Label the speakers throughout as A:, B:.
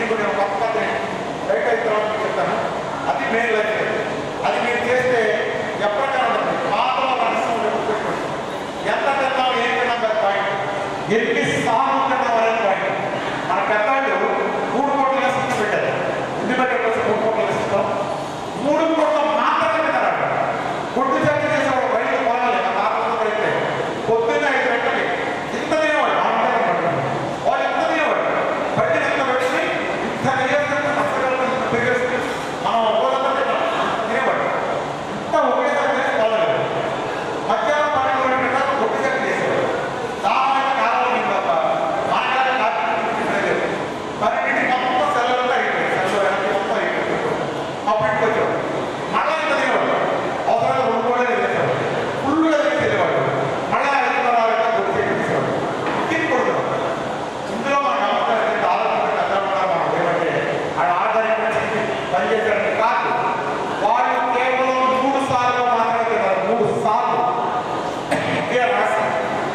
A: మీకు నేను కొత్త పద్ధతి రైట్ అయిన తర్వాత మీకు చెప్తాను అది మెయిన్ లైఫ్ అది మీరు చేస్తే ఎప్పటికైనా ఉంటుంది మాత్రం మనసు పెట్టుకోండి ఎంత తిన్నాం ఏం తిన్నాం పెద్ద పాయింట్ ఎన్ని సార్లు తిన్నాం అనేది పాయింట్ మన పెద్దవాళ్ళు మూడు కోట్ల సిస్టమ్ పెట్టారు ఎన్ని పెట్టారు మూడు కోట్ల సిస్టమ్ మూడు కోట్ల మాత్రమే తిన్నారు గుడ్డు చర్చ చేసేవాడు బయట పోవాలి ఆ తాతలతో అయితే పొద్దున్న ఐదు గంటలకి ఇంత తినేవాడు ఆంధ్ర వాళ్ళు ఎంత తినేవాడు బయట ఎంత పెట్టి ఇంత నియోజకవర్గం కష్టపడి ఇంత పెరిగేసి మనం ఒక్కోదంతా తిన్నాం అంత తినేవాడు ఇంత ఒకేసారి చేసి పోలేదు మధ్యాహ్నం పన్నెండు గంటల గుడ్డు చర్చ చేసేవాడు దాని కాలం ఉంది తప్ప మాట్లాడే కాదు పన్నెండింటికి మొత్తం సెలవులు అయిపోయింది సెలవు వెనక్కి మొత్తం అయిపోయింది అప్పుడు ఇంటికి వచ్చాడు మళ్ళా ఇంత తినేవాడు అవసరంగా రెండు కూడా తినేవాడు ఫుల్గా తినేవాడు మళ్ళా ఐదు వందల గుర్తు చేసేవాడు తిని కొడుతున్నాడు ఇందులో మన గమనించాలంటే ఆలోచన కథలు మనం ఏమంటే ఆడ ఆధారిత పనిచేసాడని కాదు వాళ్ళు కేవలం మూడు సార్లు మాత్రమే తిన్నారు మూడు సార్లు ఇదే రహస్యం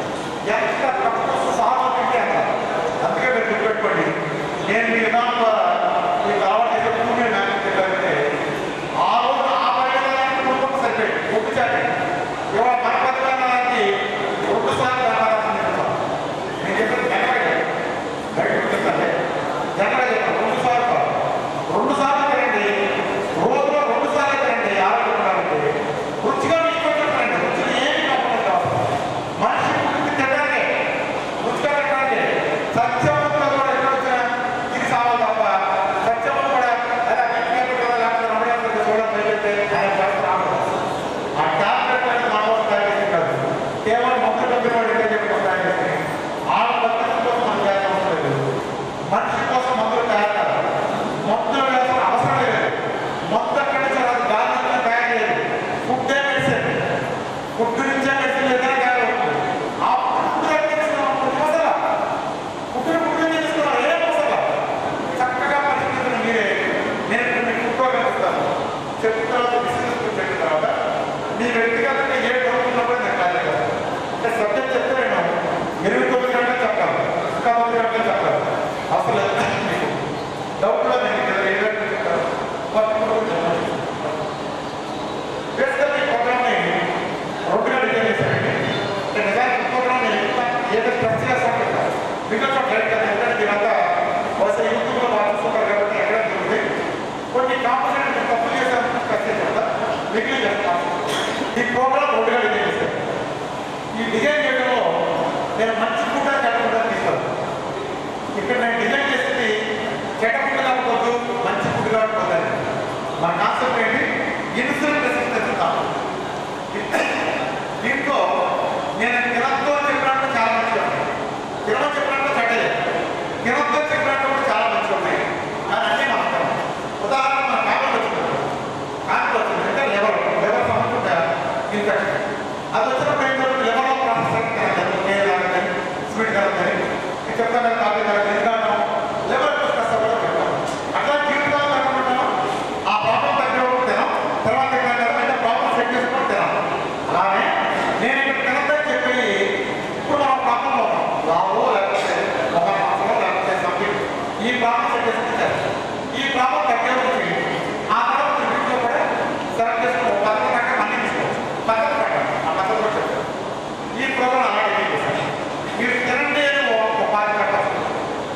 A: ఎంత తక్కువ సార్లు తింటే అంత అందుకే మీరు గుర్తుపెట్టుకోండి నేను మీ విధానం ద్వారా మీకు అలవాటు చేసే భూమి నాకు చెప్పారంటే ఆ రోజు ఆ పరిణామానికి కుటుంబం సరిపోయింది ఒప్పు చాటి ఇవాళ మన పరిణామానికి రెండు సార్లు ధన్యవాదాలు చెప్తాను నేను చెప్పిన జనరల్ బయట చెప్తాను జనరల్ చెప్పాను రెండు సార్లు కాదు రెండు సార్లు తినండి రోజులో రెండు సార్లు తినండి ఆరోగ్యం ఉండాలంటే రుచిగా మీకు పెట్టండి రుచిగా ఏమి కాకుండా కావాలి మనిషి పుట్టింది తినడానికి రుచిగా తినడానికి సత్యవంతులు కూడా ఎక్కడ వచ్చినా ఇది సావాలి తప్ప సత్యవంతులు కూడా అలా గట్టిగా పెట్టాలి, లేకపోతే రమణీయంగా చూడడం బయలుదేరితే ఆయన పరిస్థితి రాదు. ఆ టాబ్లెట్ అనేది మానవుడు తయారు చేసింది కాదు కేవలం మందులు పంపిన వాడు ఎక్కడ చెప్పి తయారు చేసింది ఆ పద్ధతి కోసం మనం చేయాల్సిన అవసరం లేదు మనిషి కోసం మందులు తయారు కాదు మందులు వేసిన అవసరం లేదు మందు ఎక్కడి నుంచి రాదు గాలి నుంచి తయారు చేయదు ఫుడ్ ఏ మెడిసిన్ ఫుడ్ నుంచే మెడిసిన్ ఏదైనా తయారు అవుతుంది ఆ ఫుడ్ ఎక్కడ మసాలా ఫుడ్ ఫుడ్ తీసుకున్నారు ఏ మసాలా చక్కగా పరిస్థితులు మీరే నేను ఇప్పుడు మీకు ఫుడ్ కలుగుతాను చెప్పిన తర్వాత బిజినెస్ చెప్పిన తర్వాత మీ వ్యక్తిగతంగా ఏ డౌట్ ఉన్నా కూడా నాకు కాదు కదా అంటే సబ్జెక్ట్ చెప్తే నేను ఎనిమిది తొమ్మిది గంటలు చెప్తాను ఇంకా తొమ్మిది గంటలు చెప్తాను అసలు డౌట్లో నేను ఇక్కడ ఏ గంటలు చెప్తాను పట్టుకుంటూ బేసికల్ ఈ ప్రోగ్రామ్ని రెండు గంటలు చేశానండి అంటే నిజానికి ఈ ప్రోగ్రామ్ని ఏదో స్ట్రెస్ చేస్తాను కదా మిగతా చోట్ల లేదు కదా ఎందుకంటే మీరంతా బహుశా యూట్యూబ్లో వాళ్ళు చూస్తారు కాబట్టి ఎక్కడ దొరుకుతుంది కొన్ని కాంపిటేషన్ తప్పు చేశాను స్ట్రెస్ చేశాను కదా మిగిలిన చేస్తాను ఈ ప్రోగ్రామ్ రెండు గంటలు చేశాను ఈ డిజైన్ చేయడంలో నేను మంచి ఫుడ్ చెడ్డ ఫుడ్ తీస్తాను ఇక్కడ నేను డిజైన్ చేసింది చెడ్డ ఫుడ్ కాకపోతే మంచి ఫుడ్ కాకపోతే మన కాన్సెప్ట్ ఏంటి ఇన్సులిన్ రెసిస్టెన్స్ కాదు దీంట్లో నేను తినద్దు అని చెప్పినట్టు చాలా మంచిగా ఉన్నాయి తినమని చెప్పినట్టు చెడ్డలే తినద్దు అని చెప్పినట్టు కూడా చాలా మంచిగా ఉన్నాయి కానీ అన్నీ మాత్రం ఉదాహరణ మన కాలం వచ్చింది కాలం వచ్చింది అంటే లెవర్ లెవర్ సమస్య ఇన్ఫెక్షన్ అది వచ్చినప్పుడు ఏం జరుగుతుంది లెవర్లో ప్రాసెస్ కానీ స్వీట్ కలగని చెప్తాను కదా కాఫీ కలగని ఎందుకంటే లెవర్ స్ట్రెస్ అవ్వడం అట్లా జీవితాలు అనుకుంటాను ఆ ప్రాబ్లం తగ్గినప్పుడు తినాం తర్వాత ఏంటంటే అంటే ప్రాబ్లం సెట్ చేసుకుని తినాం అలానే నేను ఇక్కడ తినద్దని చెప్పి ఇప్పుడు మనం ప్రాబ్లంలో ఉన్నాం లాభో లేకపోతే ఒక మాసమో లేకపోతే సంథింగ్ ఈ ప్రాబ్లం సెట్ చేసుకుంటారు ఈ ప్రాబ్లం తగ్గే నుంచి ఆ తర్వాత ఇంట్లో కూడా సెలెక్ట్ చేసుకుని ఒక పక్కన పక్కన అన్ని తీసుకోవచ్చు పక్కన పక్కన ఆ పక్కన కూడా చెప్తారు ఈ ప్రోగ్రామ్ అలాగే చేశాను మీరు తినండి అని ఒక పార్టీ పెట్టాలి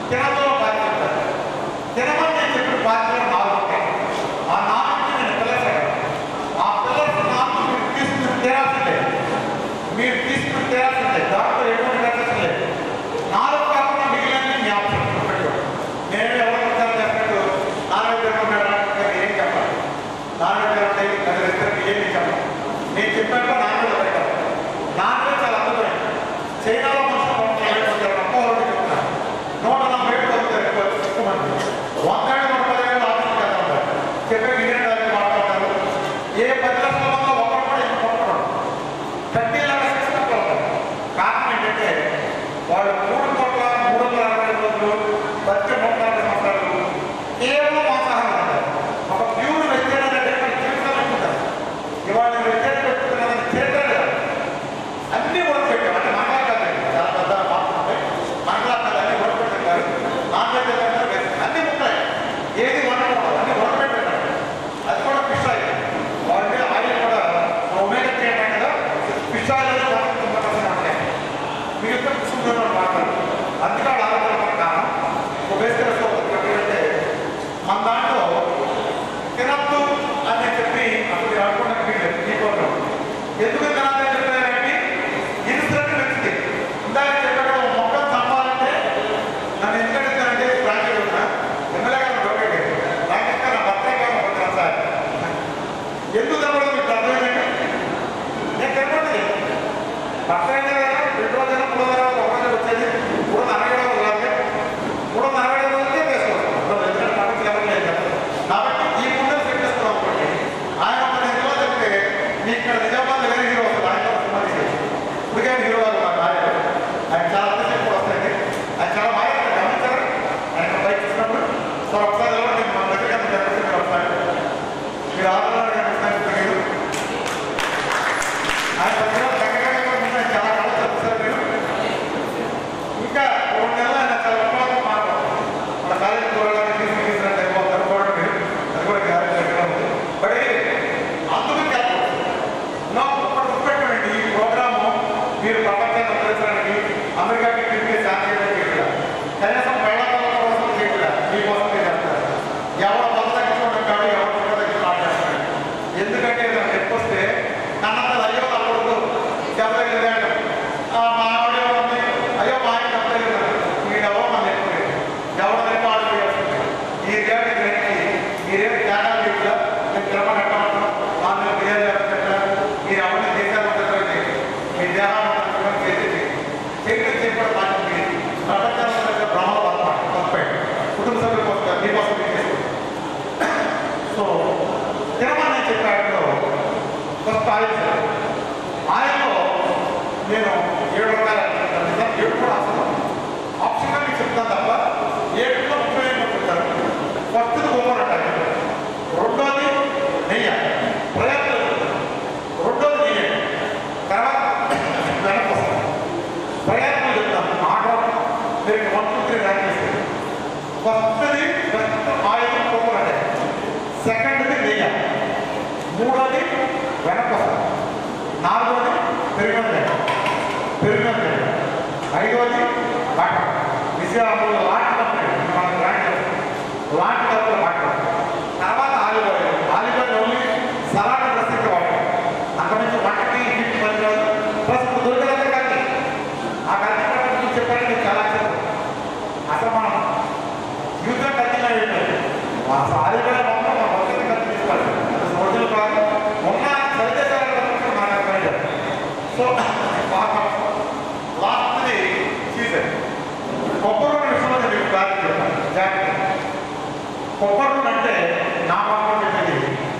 A: త్రీ ర్యాంక్ చేసేది ఫస్ట్ది బెస్ట్ ఆయిల్ కోకోనట్ సెకండ్ది నెయ్యి మూడోది వెనపస నాలుగోది పెరుగండి పెరుగండి ఐదోది బట్టర్ విజయవాడలో లాంటి కంపెనీ మనకు బ్రాండ్ లాంటి కంపెనీ బట్టర్ తర్వాత olive oil olive oil only salad dressing వాడతాం అంతకుమించి వంటకి ఇంటికి పనికిరాదు ప్లస్ ఇప్పుడు దొరికేదంటే కానీ ఆ కత్తి పట్టు మీకు చెప్పారంటే మీకు చాలా చెప్పు అసలు మనం యూజర్ కత్తిలో ఏంటంటే ఆ ఆలివ్ ఆయిల్ మొత్తం మన మొత్తం కత్తి తీసుకోవాలి అసలు ఒరిజినల్ కాదు ఉన్న సరిచేసారు మాట్లాడుతున్నాడు సో లాస్ట్ది సీజన్ కొబ్బరి నూనె విషయంలో నేను మీకు క్లారిటీ చెప్తాను జాగ్రత్త కొబ్బరి నూనె అంటే నా పక్కన పెట్టేది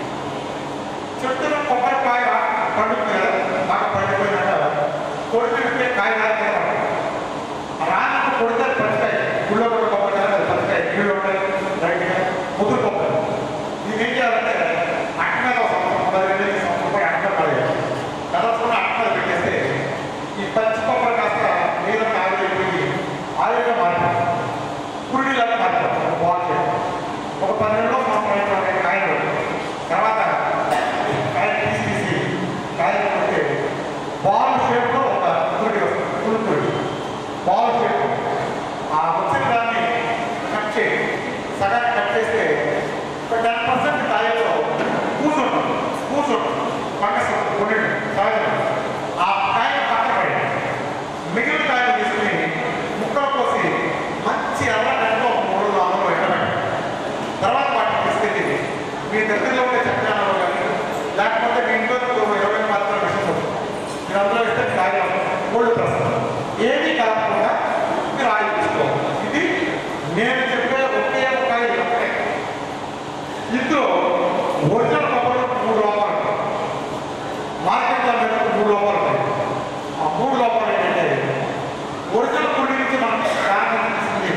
A: చెట్టులో కొబ్బరికాయ పండుతుంది కదా బాగా పండిపోయినాక కొడితే వింటే కాయ రాకే రానట్టు కొడితే పచ్చికాయ గుళ్ళో కూడా కొబ్బరికాయ అది పచ్చికాయ నీళ్ళు ఉంటాయి రైట్గా ముద్దు కొబ్బరి ఇది ఏం చేయాలంటే అట్ట మీద ఒక సంవత్సరం పది రెండు సంవత్సరం పోయి అట్ట మీద పడేయాలి కదర్చుకుని అట్ట మీద పెట్టేస్తే ఈ పచ్చి కొబ్బరి కాస్త మీద ఆవిరైపోయి ఆయిల్గా మారిపోతుంది పురుడిలాగా మారిపోతుంది బాగుంది ఒక పన్నెండులో సంవత్సరం అయిపోయిన కాయలు తర్వాత కాయలు తీసి తీసి కాయలు కొడితే బాల్ షేప్లో ఒక పురుడి వస్తుంది పురుడు బాల్ షేప్ ఆ వచ్చిన దాన్ని కట్ చేయి సగాన్ని కట్ చేస్తే ఒక టెన్ పర్సెంట్ కాయల్లో కూర్చుంటాం కూర్చుంటాం ఫంగస్ కొన్ని కాయలు ఆ కాయలు పక్కన పడి మిగిలిన కాయలు తీసుకుని ముక్కలు కోసి మంచి ఎర్రగడ్డలో మూడు నాలుగు ఎండబెట్టాలి తర్వాత వాటిని తీసుకెళ్ళి మీ దగ్గరలో ఉండే చక్రాలలో కానీ లేకపోతే మీ ఇంట్లో ఒక ఇరవై మాత్రం విషయం మీరు అందులో ఇస్తే మీరు ఆయిల్ కోల్డ్ ప్రస్తుతం ఏమీ కాకుండా మీరు ఆయిల్ తీసుకోవాలి ఇది నేను చెప్పే ఒకే ఒక ఆయిల్ ఒకటే ఇందులో ఒరిజినల్ కొబ్బరి మూడు లోపాలు ఉంటాయి. మార్కెట్లో మీద మూడు లోపాలు ఉంటాయి ఆ మూడు లోపాలు ఏంటంటే ఒరిజినల్ పుండి నుంచి మనం దాన్ని తీసుకుంది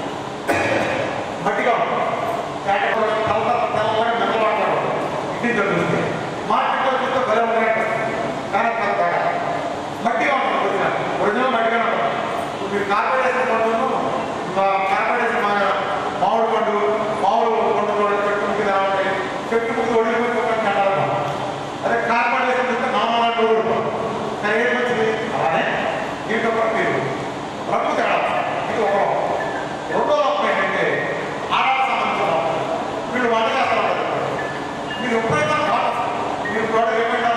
A: మట్టిగా ఉంటుంది కాకపోతే తెల్ల తెల్లగా మెల్లవాడతాడు ఇది తెలుస్తుంది మార్కెట్లో చూస్తే భలే ఉన్నాయి కానీ పెద్ద తేడా. మట్టిగా ఉంటుంది ఒరిజినల్ ఒరిజినల్ మట్టిగా ఉంటుంది ఇప్పుడు మీరు కార్పొరేషన్ పండును కార్పొరేషన్ మా మామిడి పండు మామిడి పండు కూడా చెట్టు ముక్కు ఎలా ఉంటాయి చెట్టు ముక్కు ఒడిపోయి చెడ్డాలి అదే కార్పొరేషన్ చూస్తే మామూలు ఊరుకోం కానీ ఏం వచ్చింది అలానే దీంట్లో కూడా మీరు రంగు తేడా ఇది ఒక లోపం. రెండో లోపం ఏంటంటే ఆడవాళ్ళకి సంబంధించిన లోపం. వీళ్ళు వంట చేస్తారు మీరు ఎప్పుడైనా ఘాట్ మీరు కూడా ఏమైనా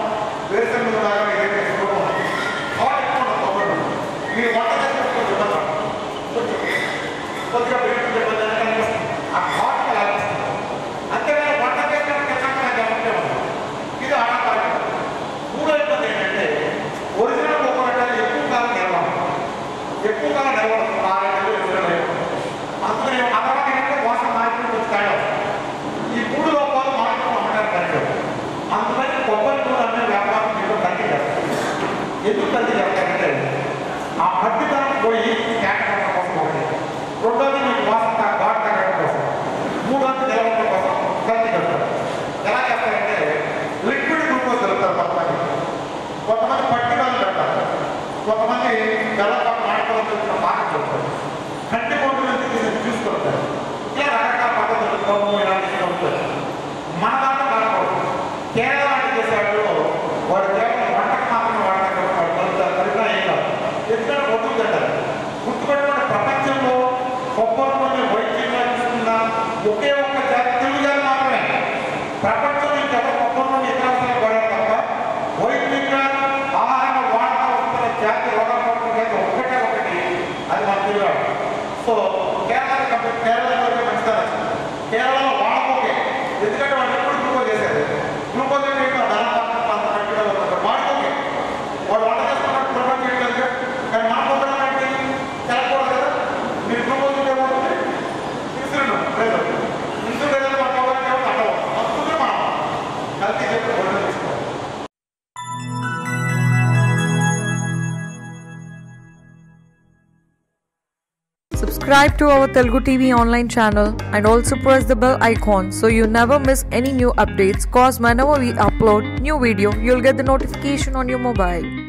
A: వేరుశనగ లాగా ఏదైతే ఎక్కువగా ఉంది. ఘాట్ ఎక్కువ ఉండదు కొబ్బరి నూనె. మీరు వంట చేసేటప్పుడు కొంచెం ఇబ్బంది పడతారు. కొంచెం కొద్దిగా బిర్యానీ ఇబ్బంది అనేది కనిపిస్తుంది ఆ ఘాట్ అలా అనిపిస్తుంది అంతేగాని వంట చేసేటప్పుడు ఖచ్చితంగా గమనించే ఉంటుంది ఇది ఆడపాలి మూడో ఇబ్బంది ఏంటంటే ఒరిజినల్ కోకోనట్ ఎక్కువ కాలం నిలవాలి ఎక్కువ కాలం నిలబడదు ఆరేళ్ళు ఎనిమిది నెలలు అందుకని ఆ తర్వాత ఏంటంటే వాసన మార్కెట్ కొంచెం తేడా వస్తుంది. ఈ మూడు లోపాలు మార్కెట్ అమ్మడానికి పనిచేయదు అందుకని కొబ్బరి నూనె అనే వ్యాపారం మీరు తగ్గి చేస్తారు ఎందుకు తగ్గి చేస్తారంటే ఆ మట్టితనం పోయి కేటకట్టడం కోసం ఒకటి రెండోది మీకు వాసన తా- ఘాటు తగ్గడం కోసం మూడోది నిలబడడం కోసం తగ్గి చేస్తారు ఎలా చేస్తారంటే లిక్విడ్ గ్లూకోజ్ కలుపుతారు కొంతమంది కొంతమంది పట్టి వాళ్ళు పెడతారు కొంతమంది బెల్లపాటు నాటకాలు తెలిసిన పాట చెప్తారు కంటి పొట్టు నుంచి తీసి చూసుకుంటారు ఇలా రకరకాల పద్ధతులు గమ్ము ఇలాంటివి ఉంటాయి మన దాంట్లో కాకపోతే కేరళ లాంటి దేశాల్లో వాడు కేవలం వంటకు మాత్రమే వాడతారు కాబట్టి వాడు కలుపుతారు కలిపినా ఏం కాదు ఎందుకంటే ఒడ్డు తింటారు గుర్తుపెట్టుకున్న ప్రపంచంలో కొబ్బరి నూనె వైద్యంగా తీసుకున్న ఒకే ఒక్క జాతి తెలుగు జాతి మాత్రమే ప్రపంచంలో ఇంకెవరు కొబ్బరి నూనె ఇతర అవసరాలు వాడారు తప్ప వైద్యంగా ఆహారం వాడతా వస్తున్న జాతి రోగం పడుతున్న జాతి ఒక్కటే ఒకటి అది మన తెలుగు సో కేరళ కంపెనీ కేరళలో మంచిదా కేరళలో వాడకోకే ఎందుకంటే వాళ్ళు ఎప్పుడు గ్లూకోజ్ చేశారు గ్లూకోజ్ అంటే ఏంటో ధనం అంత గట్టిగా ఉంటుంది వాడుకోకే వాడు వంట చేస్తున్నట్టు ప్రపంచం చేయట్లేదు కానీ మన కొబ్బరి అంటే తెలకూడదు కదా మీరు గ్లూకోజ్ ఉంటే ఏమవుతుంది ఇన్సులిన్ లేదు ఇన్సులిన్ లేదు మన కొబ్బరి అంటే అడ్డం అందుకే మనం కల్తీ చెప్పి వంట తీసుకోవాలి
B: Subscribe to our Telugu TV online channel and also press the bell icon so you never miss any new updates. Cause whenever we upload new video, you'll get the notification on your mobile.